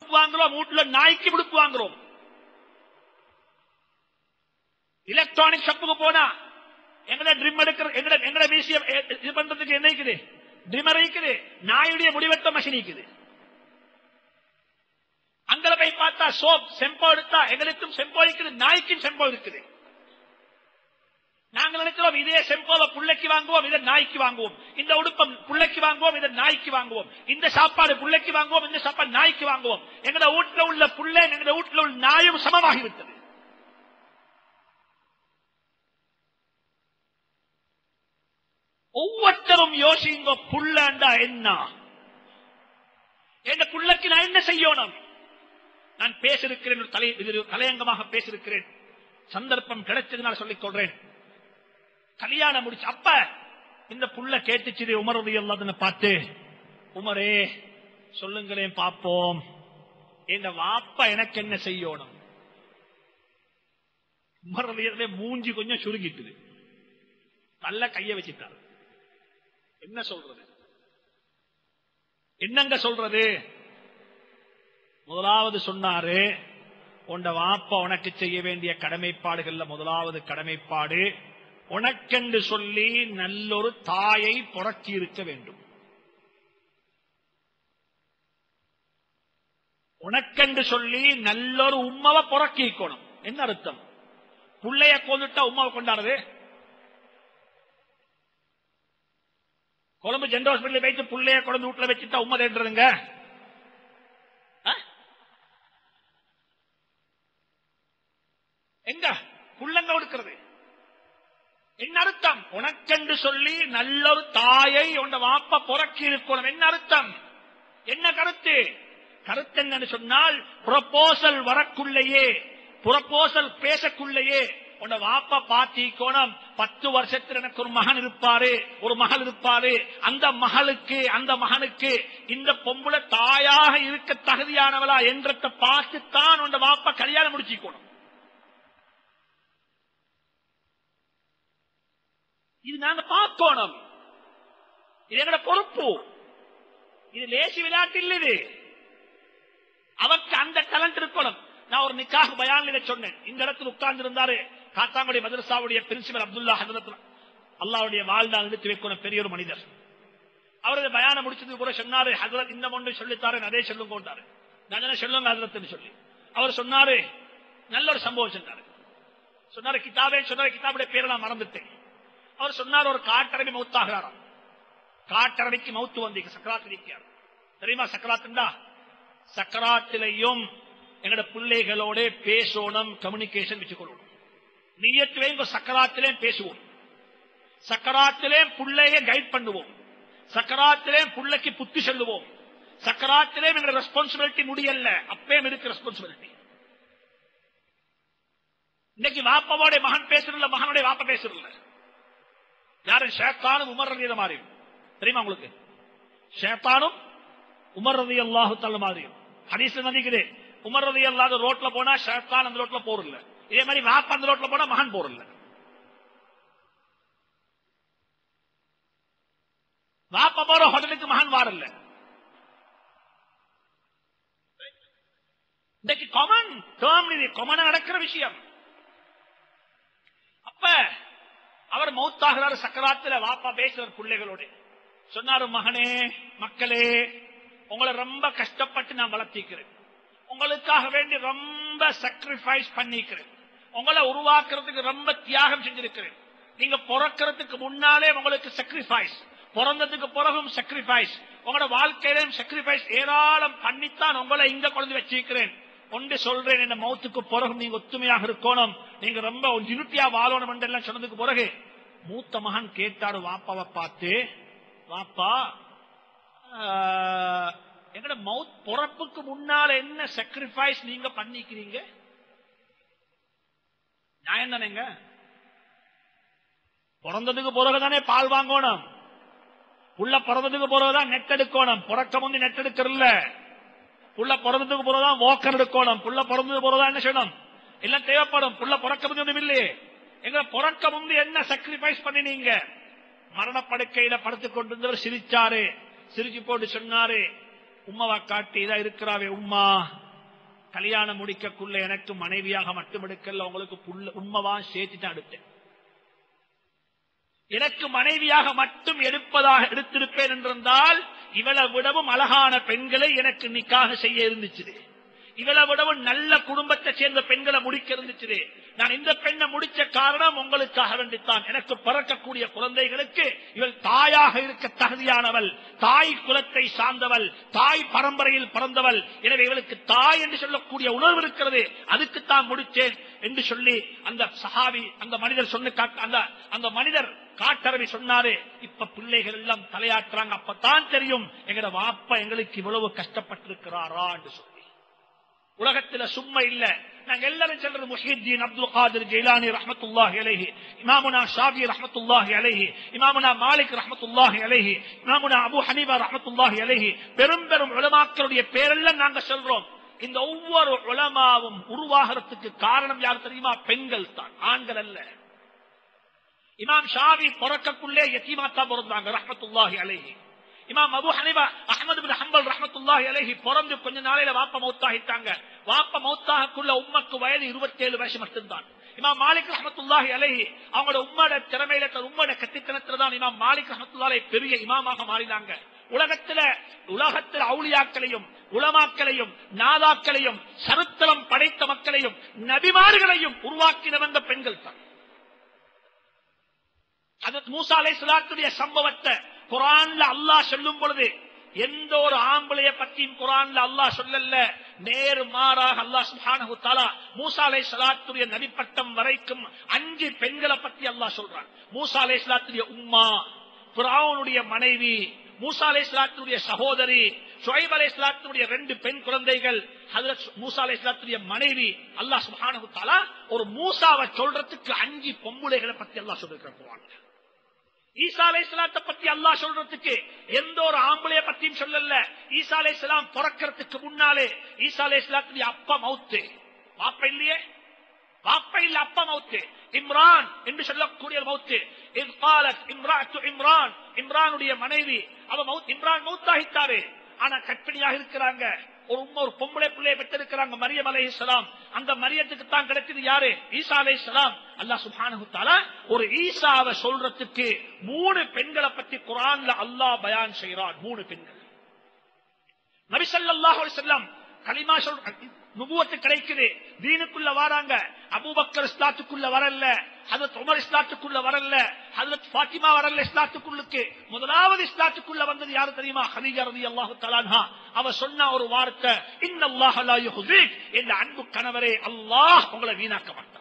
உடுப்பு வாங்குறோம் வீட்டுல நாய்க்கு உடுப்பு வாங்குறோம் எலக்ட்ரானிக் ஷாப்புக்கு போனா எங்கட ட்ரிம் எடுக்கிற எங்கட எங்கட மியூசியம் இது பண்றதுக்கு என்ன இருக்குது ட்ரிமர் இருக்குது நாயுடைய முடிவெட்ட மஷின் இருக்குது அங்கல போய் பார்த்தா சோப் செம்போ எடுத்தா எங்களுக்கும் செம்போ இருக்குது நாய்க்கும் செம்போ இருக்குது நாங்க நினைக்கிறோம் இதே செம்போவை புள்ளைக்கு வாங்குவோம் இதை நாய்க்கு வாங்குவோம் இந்த உடுப்பம் புள்ளைக்கு வாங்குவோம் இதை நாய்க்கு வாங்குவோம் இந்த சாப்பாடு புள்ளைக்கு வாங்குவோம் இந்த சாப்பாடு நாய்க்கு வாங்குவோம் எங்கட வீட்டுல உள்ள புள்ளை எங்கட வீட்டுல உள்ள நாயும் சமமாகிவிட்டது ஒவ்வொருத்தரும் யோசிங்க புள்ளண்டா என்ன என் புள்ளைக்கு நான் என்ன செய்யணும் நான் பேசிருக்கிறேன் ஒரு தலை இது ஒரு தலையங்கமாக பேசிருக்கிறேன் சந்தர்ப்பம் கிடைச்சதுனால சொல்லிக் கொள்றேன் கல்யாணம் முடிச்சு அப்ப இந்த புள்ள கேட்டுச்சு உமரது எல்லாதுன்னு பார்த்து உமரே சொல்லுங்களேன் பாப்போம் இந்த வாப்பா எனக்கு என்ன செய்யணும் உமரது மூஞ்சி கொஞ்சம் சுருங்கிட்டுது நல்ல கைய வச்சுட்டாரு என்ன சொல்றது என்னங்க சொல்றது முதலாவது சொன்னாரு உண்ட வாப்பா உனக்கு செய்ய வேண்டிய கடமைப்பாடுகள்ல முதலாவது கடமைப்பாடு உனக்கென்று சொல்லி நல்லொரு தாயை புரட்சி இருக்க வேண்டும் உனக்கென்று சொல்லி நல்லொரு உம்மவை புறக்கிக்கணும் என்ன அர்த்தம் புள்ளைய கொண்டுட்டா உமாவை கொண்டாடுது கொழம்பு ஜென்ரல் ஹாஸ்பிட்டல் வைத்து புள்ளைய கொண்டு வீட்டுல வச்சுட்டா உண்மை தேடுறதுங்க ஆ? எங்க புள்ளங்க கொடுக்கிறது என்ன அர்த்தம் உனக்கென்று சொல்லி நல்லொரு தாயை உண்ட வாப்ப புறக்கி இருக்கணும் என்ன அர்த்தம் என்ன கருத்து கருத்து என்னன்னு சொன்னால் ப்ரொபோசல் வரக்குள்ளேயே ப்ரொபோசல் பேசக்குள்ளேயே உன்னை வாப்பா பாத்திக்கோணம் பத்து வருஷத்துல எனக்கு ஒரு மகன் இருப்பாரு ஒரு மகள் இருப்பாரு அந்த மகளுக்கு அந்த மகனுக்கு இந்த பொம்பளை தாயாக இருக்க தகுதியானவளா என்றத்தை பார்த்துத்தான் உன்னை வாப்பா கல்யாணம் முடிச்சுக்கணும் இது நாங்க பார்க்கணும் இது எங்கட பொறுப்பு இது லேசி விளையாட்டு இல்ல இது அவருக்கு அந்த டேலண்ட் இருக்கணும் நான் ஒரு நிக்காக பயான் இதை சொன்னேன் இந்த இடத்துல உட்கார்ந்து இருந்தாரு காத்தாங்குடி மதரசாவுடைய பிரின்சிபல் அப்துல்லா ஹசரத் அல்லாவுடைய வாழ்நாள் எடுத்து வைக்கணும் பெரிய ஒரு மனிதர் அவர் இந்த பயானம் முடிச்சதுக்கு கூட சொன்னாரு ஹசரத் இந்த ஒன்று சொல்லித்தாரு அதே சொல்லுங்க கொண்டாரு நான் சொன்னேன், சொல்லுங்க ஹசரத்னு சொல்லி அவர் சொன்னாரு நல்ல ஒரு சம்பவம் சொன்னாரு சொன்னாரு கிதாபே சொன்னாரு கிதாபுடைய பேரை நான் மறந்துட்டேன் அவர் சொன்னார் ஒரு காட்டரவி மௌத்தாகிறாராம் காட்டரவிக்கு மௌத்து வந்தீங்க சக்கராத் இருக்கிறார் தெரியுமா சக்கராத்துண்டா சக்கராத்திலையும் எங்கட பிள்ளைகளோட பேசணும் கம்யூனிகேஷன் வச்சுக்கொள்ளணும் நீயத்து வைங்க சக்கராத்திலே பேசுவோம் சக்கராத்திலே புள்ளைய கைட் பண்ணுவோம் சக்கராத்திலே புள்ளைக்கு புத்தி சொல்லுவோம் சக்கராத்திலே எங்க ரெஸ்பான்சிபிலிட்டி முடியல அப்பயும் இருக்கு ரெஸ்பான்சிபிலிட்டி இன்னைக்கு வாப்பாவோட மகன் பேசுறதில்ல மகனுடைய வாப்பா பேசுறதில்ல யாரும் ஷேத்தானும் உமர் ரதியில மாறியும் தெரியுமா உங்களுக்கு ஷேத்தானும் உமர் ரதி அல்லாஹு தள்ள மாதிரியும் ஹதீஸ்ல நதிக்குது உமர் ரதி அல்லாத ரோட்ல போனா ஷேத்தான் அந்த ரோட்ல போறதில்ல இதே மாதிரி வாப்பா அந்த ரோட்ல போனா மகன் போறதில்ல வாப்பா போற ஹோட்டலுக்கு மகன் வாரல்ல இன்னைக்கு காமன் டேர்ம் இது காமனா நடக்கிற விஷயம் அப்ப அவர் மௌத்தாகிறாரு சக்கராத்துல வாப்பா பேசுறார் பிள்ளைகளோடு சொன்னாரு மகனே மக்களே உங்களை ரொம்ப கஷ்டப்பட்டு நான் வளர்த்திக்கிறேன் உங்களுக்காக வேண்டி ரொம்ப sacrifice பண்ணிக்கிறேன் உங்களை உருவாக்குறதுக்கு ரொம்ப தியாகம் செஞ்சிருக்கிறேன் நீங்க பிறக்கிறதுக்கு முன்னாலே உங்களுக்கு sacrifice பிறந்ததுக்கு பிறகும் sacrifice உங்களோட வாழ்க்கையிலும் sacrifice ஏராளம் பண்ணித்தான் உங்களை இங்க கொண்டு வச்சிருக்கிறேன் ஒன்று சொல்றேன் இந்த மௌத்துக்கு பிறகு நீங்க ஒத்துமையாக இருக்கணும் நீங்க ரொம்ப யூனிட்டியா வாழணும் என்றெல்லாம் சொன்னதுக்கு பிறகு மூத்த மகன் கேட்டாரு வாப்பாவை பார்த்து வாப்பா ஆஹ், எங்கட மவுத் பிறப்புக்கு முன்னால என்ன sacrifice நீங்க பண்ணிக்கிறீங்க நியாயம் தானேங்க பிறந்ததுக்கு பிறகுதானே பால் வாங்கணும் உள்ள பிறந்ததுக்கு பிறகுதான் நெட் எடுக்கணும் பிறக்க முந்தி நெட் எடுக்கிறல்ல புள்ள பிறந்ததுக்கு பிறகுதான் வாக்கர் எடுக்கணும் புள்ள பிறந்ததுக்கு பிறகுதான் என்ன செய்யணும் எல்லாம் தேவைப்படும் புள்ள பிறக்க முந்தி ஒண்ணும் இல்லையே எங்க பிறக்க முந்தி என்ன sacrifice பண்ணினீங்க மரணப்படுக்கையில படுத்துக் கொண்டிருந்தவர் சிரிச்சாரு சிரிச்சு போட்டு சொன்னாரு உம்மாவா காட்டி இதா இருக்கிறாவே உம்மா கல்யாணம் முடிக்கக்குள்ள எனக்கு மனைவியாக மட்டும் எடுக்கல உங்களுக்கு புள்ள உண்மவா சேர்த்துட்டு எடுத்தேன் எனக்கு மனைவியாக மட்டும் எடுப்பதாக எடுத்திருப்பேன் என்றிருந்தால் இவளை விடவும் அழகான பெண்களை எனக்கு நிக்காக செய்ய இருந்துச்சு இவளை விடவும் நல்ல குடும்பத்தை சேர்ந்த பெண்களை முடிக்க இருந்துச்சு நான் இந்த பெண்ணை முடிச்ச காரணம் உங்களுக்காக வேண்டித்தான் எனக்கு பிறக்கக்கூடிய குழந்தைகளுக்கு இவள் தாயாக இருக்க தகுதியானவள் தாய் குலத்தை சார்ந்தவள் தாய் பரம்பரையில் பிறந்தவள் எனவே இவளுக்கு தாய் என்று சொல்லக்கூடிய உணர்வு இருக்கிறது அதுக்குத்தான் முடிச்சேன் என்று சொல்லி அந்த சஹாபி அந்த மனிதர் சொன்ன காட்ட- அந்த அந்த மனிதர் காட்டரவி சொன்னாரு இப்ப பிள்ளைகள் எல்லாம் தலையாட்டுறாங்க அப்பதான் தெரியும் எங்கட வாப்பா எங்களுக்கு இவ்வளவு கஷ்டப்பட்டிருக்கிறாரா என்று சொல்லி உலகத்துல சும்மா இல்ல நாங்க எல்லாரும் சொல்றது முஹித்தீன் அப்துல் காதிர் ஜெயிலானி ரஹமத்துல்லாஹி அலைஹி இமாமுனா ஷாபி ரஹமத்துல்லாஹி அலைஹி இமாமுனா மாலிக் ரஹமத்துல்லாஹி அலைஹி இமாமுனா அபு ஹனீபா ரஹமத்துல்லாஹி அலைஹி பெரும் பெரும் உலமாக்களுடைய பேரெல்லாம் நாங்க சொல்றோம் இந்த ஒவ்வொரு உலமாவும் உருவாகிறதுக்கு காரணம் யார் தெரியுமா பெண்கள் தான் ஆண்கள் அல்ல இமாம் ஷாவி பிறக்கக்குள்ளே யத்தீமாத்தா பிறந்தாங்க ரஹமத்துல்லாஹி அலைஹி இமாம் அபு ஹனிபா அஹமது பின் ஹம்பல் ரஹமத்துல்லாஹி அலைஹி பிறந்து கொஞ்ச நாளையில வாப்ப மௌத்தாகிட்டாங்க வாப்ப மௌத்தாகக்குள்ள உம்மக்கு வயது 27 வயசு மட்டும்தான் இமாம் மாலிக் ரஹமத்துல்லாஹி அலைஹி அவங்களோட உம்மோட திறமையில தன் உம்மோட கத்தித்தனத்துல தான் இமாம் மாலிக் ரஹமத்துல்லாஹி பெரிய இமாமாக மாறினாங்க உலகத்துல உலகத்தில் அவுளியாக்களையும் உலமாக்களையும் நாதாக்களையும் சரித்திரம் படைத்த மக்களையும் நபிமார்களையும் உருவாக்கினவங்க பெண்கள் தான் அதற்கு மூசா அலை சம்பவத்தை குரான்ல அல்லாஹ் சொல்லும் பொழுது எந்த ஒரு ஆம்பளைய பற்றியும் குரான்ல அல்லாஹ் சொல்லல நேரு மாறாக அல்லாஹ் சுப்ஹானஹு தஆலா மூசா அலை சலாத்துடைய நபிப்பட்டம் வரைக்கும் அஞ்சு பெண்களை பத்தி அல்லாஹ் சொல்றான் மூசா அலை சலாத்துடைய உம்மா பிராவுனுடைய மனைவி மூசா அலை சலாத்துடைய சகோதரி ஷுவைப் அலை சலாத்துடைய ரெண்டு பெண் குழந்தைகள் ஹஜரத் மூசா அலை சலாத்துடைய மனைவி அல்லாஹ் சுப்ஹானஹு தஆலா ஒரு மூசாவை சொல்றதுக்கு அஞ்சு பொம்புளைகளை பத்தி அல்லாஹ் சொல்லிருக்கிற குரான்ல ஈசா அலை பத்தி அல்லாஹ் சொல்றதுக்கு எந்த ஒரு ஆம்பளைய பத்தியும் சொல்லல ஈசா அலை பிறக்கிறதுக்கு முன்னாலே ஈசா அலை அப்பா மவுத்து வாப்ப இல்லையே வாப்ப இல்ல அப்பா மவுத்து இம்ரான் என்று சொல்லக்கூடிய மவுத்து இத் காலத் இம்ராத்து இம்ரான் இம்ரானுடைய மனைவி அவ மவுத் இம்ரான் மவுத்தாகித்தாரு ஆனா கற்பிணியாக இருக்கிறாங்க ஒரு உம்மா ஒரு பொம்பளை பிள்ளையை பெற்றிருக்கிறாங்க மரியம் அலைஹிஸ்ஸலாம் அந்த மரியத்துக்கு தான் கிடைச்சது யாரு ஈசா அலைஹிஸ்ஸலாம் அல்லாஹ் சுப்ஹானஹு தஆலா ஒரு ஈசாவை சொல்றதுக்கு மூணு பெண்களை பத்தி குர்ஆன்ல அல்லாஹ் பயான் செய்றான் மூணு பெண்கள் நபி ஸல்லல்லாஹு அலைஹி வஸல்லம் கலிமா சொல் நுபுவத்து கிடைக்குது தீனுக்குள்ள வராங்க அபூபக்கர் இஸ்லாத்துக்குள்ள வரல ஹதரத் உமர் இஸ்லாத்துக்குள்ள வரல ஹதரத் ஃபாத்திமா வரல இஸ்லாத்துக்குள்ளுக்கு முதலாவது இஸ்லாத்துக்குள்ள வந்தது யாரு தெரியுமா ஹதீஜா ரலியல்லாஹு தஆலா அன்ஹா அவ சொன்ன ஒரு வார்த்தை இன்னல்லாஹ லா யுஹ்ஸிக் என்ற அன்பு கணவரே அல்லாஹ் உங்களை வீணாக்க மாட்டான்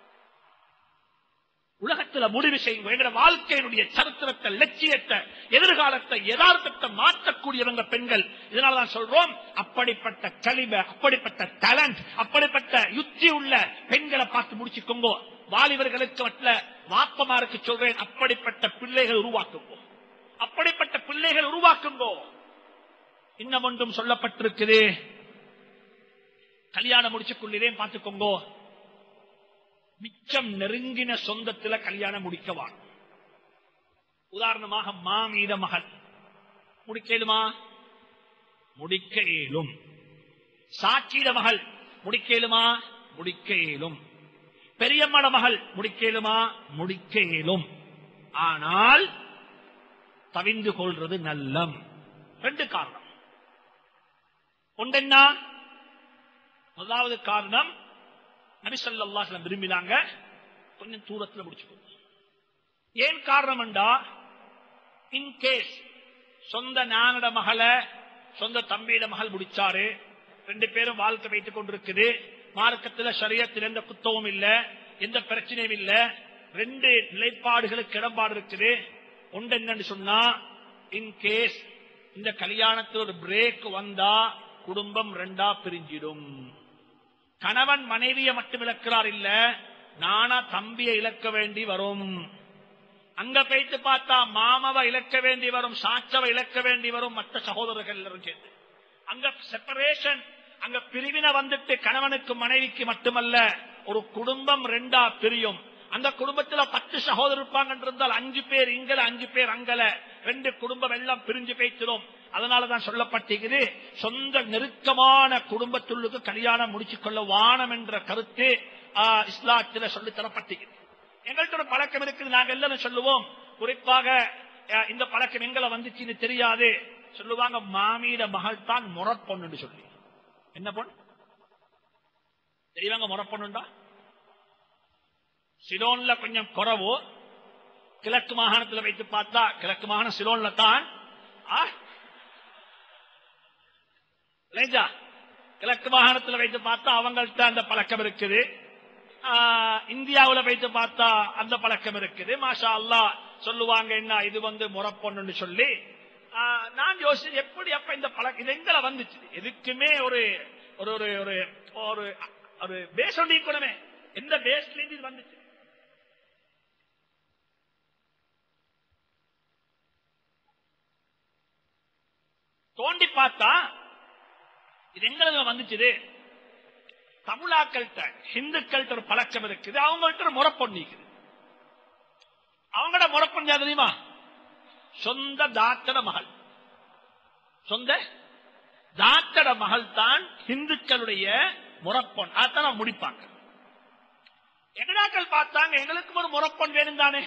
உலகத்துல முடிவு செய்யும் எங்க வாழ்க்கையினுடைய சரித்திரத்தை லட்சியத்தை எதிர்காலத்தை யதார்த்தத்தை மாற்றக்கூடியவங்க பெண்கள் இதனாலதான் சொல்றோம் அப்படிப்பட்ட கலிப அப்படிப்பட்ட டேலண்ட் அப்படிப்பட்ட யுக்தி உள்ள பெண்களை பார்த்து முடிச்சுக்கோங்க வாலிபர்களுக்கு மற்ற வாப்பமாருக்கு சொல்றேன் அப்படிப்பட்ட பிள்ளைகள் உருவாக்குங்கோ அப்படிப்பட்ட பிள்ளைகள் உருவாக்குங்கோ இன்னும் ஒன்றும் சொல்லப்பட்டிருக்குது கல்யாணம் முடிச்சுக்கொள்ளிதே பார்த்துக்கோங்கோ மிச்சம் நெருங்கின சொந்தத்துல கல்யாணம் முடிக்கவா உதாரணமாக மாமீத மகள் முடிக்கலுமா முடிக்க இயலும் சாட்சியிட மகள் முடிக்கலுமா முடிக்க இயலும் பெரியம்மட மகள் முடிக்கலுமா முடிக்க இயலும் ஆனால் தவிந்து கொள்றது நல்லம் ரெண்டு காரணம் ஒன்றென்ன முதலாவது காரணம் நபி ஸல்லல்லாஹு அலைஹி விரும்பினாங்க கொஞ்சம் தூரத்துல முடிச்சுக்கோ ஏன் காரணம் என்றா இன் கேஸ் சொந்த நானட மகளை சொந்த தம்பியிட மகள் முடிச்சாரு ரெண்டு பேரும் வாழ்க்கை வைத்துக் கொண்டிருக்குது மார்க்கத்துல சரியத்தில் எந்த குத்தமும் இல்ல எந்த பிரச்சனையும் இல்ல ரெண்டு நிலைப்பாடுகளுக்கு இடம்பாடு இருக்குது ஒன்று என்னன்னு சொன்னா இன் கேஸ் இந்த கல்யாணத்தில் ஒரு பிரேக் வந்தா குடும்பம் ரெண்டா பிரிஞ்சிடும் கணவன் மனைவியை மட்டும் இழக்கிறார் இல்ல நானா தம்பியை இழக்க வேண்டி வரும் அங்க போயிட்டு பார்த்தா மாமாவை இழக்க வேண்டி வரும் சாட்சவை இழக்க வேண்டி வரும் மற்ற சகோதரர்கள் எல்லாரும் சேர்ந்து அங்க செப்பரேஷன் அங்க பிரிவினை வந்துட்டு கணவனுக்கு மனைவிக்கு மட்டுமல்ல ஒரு குடும்பம் ரெண்டா பிரியும் அந்த குடும்பத்துல பத்து சகோதரர் இருப்பாங்க இருந்தால் அஞ்சு பேர் இங்கல அஞ்சு பேர் அங்கல ரெண்டு குடும்பம் எல்லாம் பிரிஞ்சு பேச்சிடும் அதனாலதான் சொல்லப்பட்டிருக்குது சொந்த நெருக்கமான குடும்பத்துள்ளுக்கு கல்யாணம் முடிச்சு கொள்ள வானம் என்ற கருத்து ஆ, இஸ்லாத்தில சொல்லி தரப்பட்டிருக்குது எங்கள்கிட்ட ஒரு பழக்கம் இருக்குது நாங்க எல்லாரும் சொல்லுவோம் குறிப்பாக ஆ, இந்த பழக்கம் எங்களை வந்துச்சுன்னு தெரியாது சொல்லுவாங்க மாமியிட மகள் தான் முறப்பொண்ணுன்னு சொல்லி என்ன பொண்ணு தெரியவாங்க முறப்பொண்ணுண்டா சிலோன்ல கொஞ்சம் குறவு கிழக்கு மாகாணத்துல வைத்து பார்த்தா கிழக்கு மாகாணம் சிலோன்ல தான் ஆ? இல்லைங்களா? கிழக்கு மாகாணத்துல வைத்து பார்த்தா அவங்கள்ட்ட அந்த பழக்கம் இருக்குது ஆ, இந்தியாவுல வைத்து பார்த்தா அந்த பழக்கம் இருக்குது மாஷா அல்லாஹ் சொல்லுவாங்க என்ன இது வந்து முறப்பொண்ணுன்னு சொல்லி ஆ, நான் யோசிச்சு எப்படி அப்ப இந்த பழக்கம் இது எங்களை வந்துச்சு எதுக்குமே ஒரு ஒரு ஒரு ஒரு ஒரு ஒரு பேஸ் ஒன்று இருக்கணுமே எந்த பேஸ்ல இருந்து இது வந்துச்சு தோண்டி பார்த்தா இது எங்களுக்கு வந்துச்சு தமிழாக்கள்கிட்ட ஹிந்துக்கள்கிட்ட ஒரு பழக்கம் இருக்குது அவங்கள்ட்ட ஒரு முறப்பொண்ணு இருக்குது அவங்களோட முறப்பொண்ணு யார் தெரியுமா சொந்த தாத்தட மகள் சொந்த தாத்தட மகள் தான் ஹிந்துக்களுடைய முறப்பொன் அதான் முடிப்பாங்க எங்கடாக்கள் பார்த்தாங்க எங்களுக்கும் ஒரு முறப்பொன் வேணும் தானே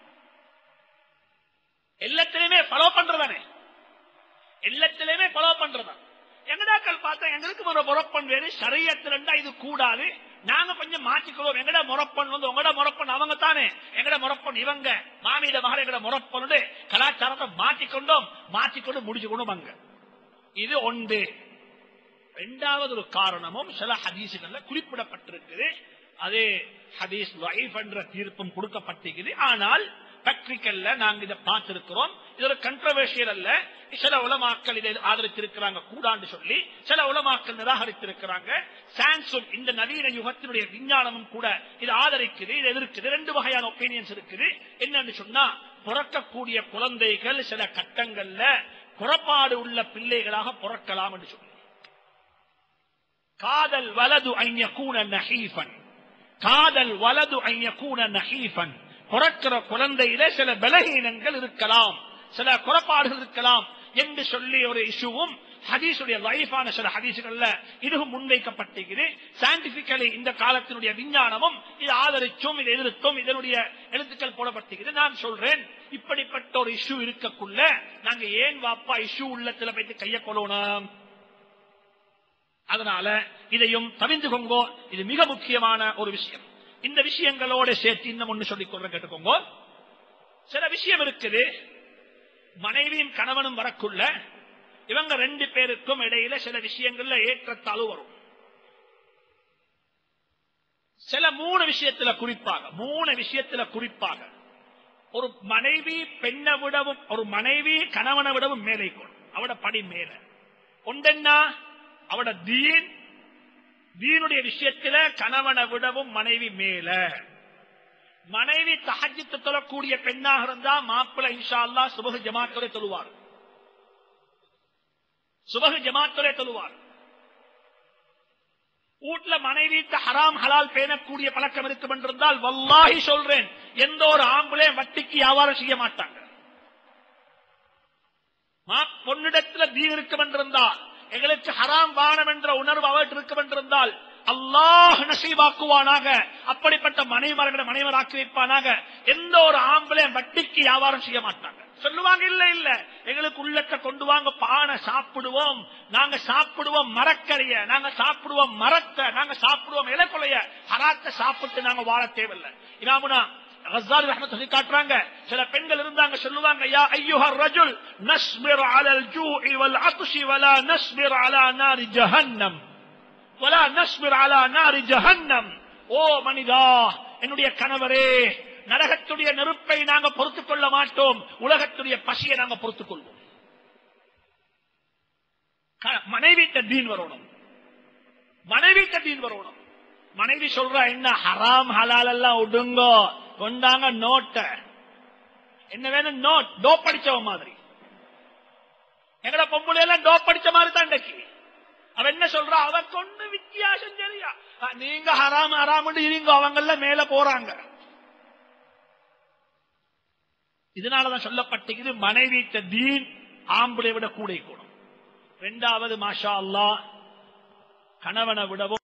எல்லாத்திலையுமே ஃபாலோ பண்றதானே எல்லாத்திலையுமே ஃபாலோ பண்றதா எங்கடாக்கள் பார்த்தா எங்களுக்கு ஒரு முறப்பன் வேணும் சரியத்திலண்டா இது கூடாது நாங்க கொஞ்சம் மாற்றிக்கிறோம் எங்கட முறப்பன் வந்து உங்களோட முறப்பன் அவங்க தானே எங்கட முறப்பன் இவங்க மாமியிட மகள் எங்கட முறப்பனு கலாச்சாரத்தை மாற்றிக்கொண்டோம் மாற்றிக்கொண்டு முடிச்சு கொண்டு வாங்க இது ஒன்று இரண்டாவது ஒரு காரணமும் சில ஹதீசுகள்ல குறிப்பிடப்பட்டிருக்குது அது ஹதீஸ் லைஃப் என்ற தீர்ப்பும் கொடுக்கப்பட்டிருக்குது ஆனால் பிராக்டிக்கல்ல நாங்க இதை பார்த்திருக்கிறோம் இது ஒரு கண்ட்ரவர்ஷியல் அல்ல சில உலமாக்கள் இதை ஆதரித்திருக்கிறாங்க கூடாண்டு சொல்லி சில உலமாக்கள் நிராகரித்திருக்கிறாங்க சான்சும் இந்த நவீன யுகத்தினுடைய விஞ்ஞானமும் கூட இது ஆதரிக்குது இது எதிர்க்குது ரெண்டு வகையான ஒப்பீனியன்ஸ் இருக்குது என்னன்னு சொன்னா பிறக்கக்கூடிய குழந்தைகள் சில கட்டங்கள்ல புறப்பாடு உள்ள பிள்ளைகளாக பிறக்கலாம் என்று சொல்லி காதல் வலது ஐயக்கூன நஹீஃபன் காதல் வலது ஐயக்கூன நஹீஃபன் பிறக்கிற குழந்தையில சில பலகீனங்கள் இருக்கலாம் சில குறப்பாடுகள் இருக்கலாம் என்று சொல்லி ஒரு இஷ்யூவும் ஹதீஸுடைய லைஃபான சில ஹதீசுகள்ல இதுவும் முன்வைக்கப்பட்டிருக்குது சயின்டிபிக்கலி இந்த காலத்தினுடைய விஞ்ஞானமும் இது ஆதரிச்சும் இது எதிர்த்தும் இதனுடைய எழுத்துக்கள் போடப்பட்டிருக்குது நான் சொல்றேன் இப்படிப்பட்ட ஒரு இஷ்யூ இருக்கக்குள்ள நாங்க ஏன் வாப்பா இஷ்யூ உள்ளத்துல வைத்து கைய கொள்ளணும் அதனால இதையும் தவிந்து கொங்கோ இது மிக முக்கியமான ஒரு விஷயம் இந்த விஷயங்களோட சேர்த்து இன்னும் ஒண்ணு சொல்லிக் கொள்ள கேட்டுக்கோங்க சில விஷயம் இருக்குது மனைவியும் கணவனும் வரக்குள்ள இவங்க ரெண்டு பேருக்கும் இடையில சில விஷயங்கள்ல ஏற்றத்தாழ்வு வரும் சில மூணு விஷயத்துல குறிப்பாக மூணு விஷயத்துல குறிப்பாக ஒரு மனைவி பெண்ணை விடவும் ஒரு மனைவி கணவனை விடவும் மேலே கொள்ளும் அவட படி மேல ஒன்றென்னா அவட தீன் தீனுடைய விஷயத்துல கணவனை விடவும் மனைவி மேல மனைவி தஹஜித்து தொழக்கூடிய பெண்ணாக இருந்தா மாப்பிள்ள இன்ஷா அல்லா சுபகு ஜமாத்தோட தொழுவார் சுபகு ஜமாத்தோட தொழுவார் வீட்டுல மனைவி ஹராம் ஹலால் பேணக்கூடிய பழக்கம் இருக்கும் என்றிருந்தால் வல்லாஹி சொல்றேன் எந்த ஒரு ஆம்பளை வட்டிக்கு வியாபாரம் செய்ய மாட்டாங்க மா- பொன்னிடத்துல தீன் இருக்கும் என்றிருந்தால் எங்களுக்கு ஹராம் வானம் என்ற உணர்வு அவர்கிட்ட இருக்கும் என்றிருந்தால் அல்லாஹ் நசீவாக்குவானாக அப்படிப்பட்ட மனைவர்களை மனைவராக்கி வைப்பானாக எந்த ஒரு ஆம்பளையும் வட்டிக்கு வியாபாரம் செய்ய மாட்டாங்க சொல்லுவாங்க இல்ல இல்ல எங்களுக்கு உள்ளத்தை கொண்டு வாங்க பானை சாப்பிடுவோம் நாங்க சாப்பிடுவோம் மரக்கறிய நாங்க சாப்பிடுவோம் மரத்தை நாங்க சாப்பிடுவோம் இலக்குலைய ஹராத்தை சாப்பிட்டு நாங்க வாழ தேவையில்லை இமாமுனா ரஸாலி ரஹ்மத் சொல்லி காட்டுறாங்க சில பெண்கள் இருந்தாங்க சொல்லுவாங்க யா ஐயுஹர் ரஜுல் நஸ்பிர் அலல் ஜூஇ வல் அத்ஷி வலா நஸ்பிர் அலா நாரி ஜஹன்னம் வலா நஸ்பிர் அலா நாரி ஜஹன்னம் ஓ மனிதா என்னுடைய கணவரே நரகத்துடைய நெருப்பை நாங்க பொறுத்துக் கொள்ள மாட்டோம் உலகத்துடைய பசியை நாங்க பொறுத்துக் கொள்வோம் க- மனைவிட்ட தீன் வரணும் மனைவிட்ட தீன் வரணும் மனைவி சொல்றா என்ன ஹராம் ஹலால் எல்லாம் விடுங்கோ கொண்டாங்க நோட்ட என்ன வேணும் நோட் டோ படிச்சவ மாதிரி எங்கட பொம்பளை எல்லாம் டோ படிச்ச மாதிரி தான் இன்றைக்கு அவ என்ன சொல்றா அவ கொண்டு வித்தியாசம் சரியா அஹ், நீங்க ஹராம் ஹராம் இருங்க அவங்க எல்லாம் மேல போறாங்க இதனாலதான் சொல்லப்பட்டிருக்குது மனைவிட்ட தீன் ஆம்பளை விட கூட கூடும் ரெண்டாவது மாஷா அல்லாஹ் கணவனை விடவும்